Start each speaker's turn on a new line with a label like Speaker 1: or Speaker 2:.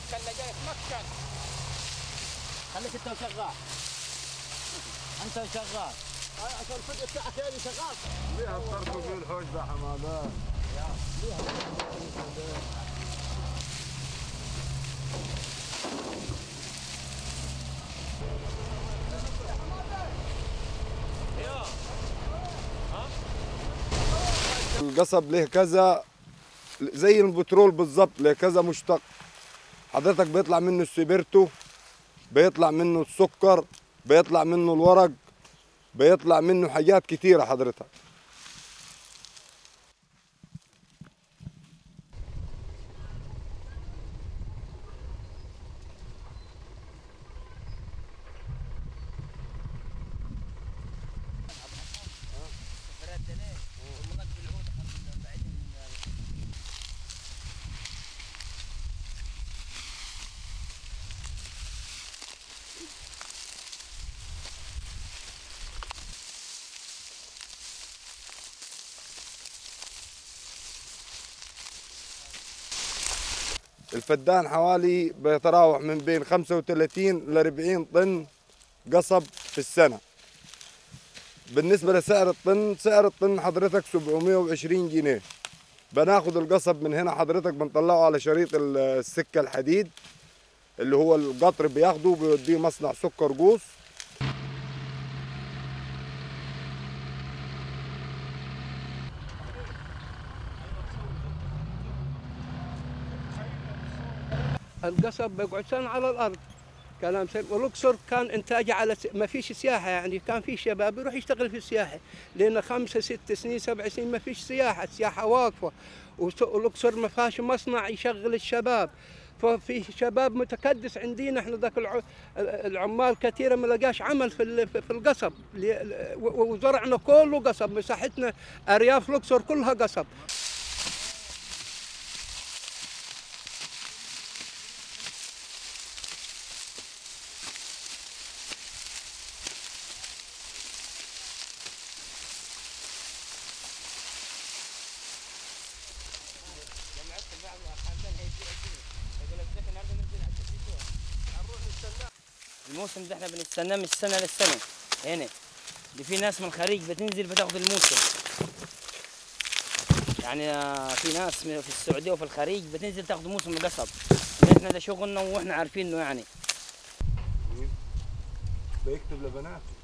Speaker 1: اللي جاي يتمكن
Speaker 2: خليك انت وشغال انت وشغال
Speaker 1: عشان الفيديو بتاعك يعني شغال
Speaker 3: ليه اثرتوا في الحوش ده حمادات القصب له كذا زي البترول بالظبط له كذا مشتق حضرتك بيطلع منه السبيرتو بيطلع منه السكر بيطلع منه الورق بيطلع منه حاجات كتيرة حضرتك الفدان حوالي بيتراوح من بين 35 ل 40 طن قصب في السنة بالنسبة لسعر الطن سعر الطن حضرتك 720 جنيه بناخد القصب من هنا حضرتك بنطلعه على شريط ال- السكة الحديد اللي هو القطر بياخده بيوديه مصنع سكر قوس
Speaker 4: القصب بيقعد سنة على الأرض كلام سليم والأقصر كان إنتاجه على س... ما فيش سياحة يعني كان في شباب يروح يشتغل في السياحة لأن خمسة ست سنين سبع سنين ما فيش سياحة السياحة واقفة وس- والأقصر ما فيهاش مصنع يشغل الشباب ففي شباب متكدس عندنا احنا ذاك الع... العمال كثيره ما لقاش عمل في ال- في القصب ل- و- وزرعنا كله قصب مساحتنا ارياف الاقصر كلها قصب
Speaker 2: الموسم ده احنا بنستناه من السنه للسنه هنا اللي في ناس من الخليج بتنزل بتاخد الموسم يعني آه، في ناس من- في السعوديه وفي الخليج بتنزل تاخد موسم القصب احنا ده شغلنا واحنا عارفينه يعني
Speaker 3: بيكتب لبنات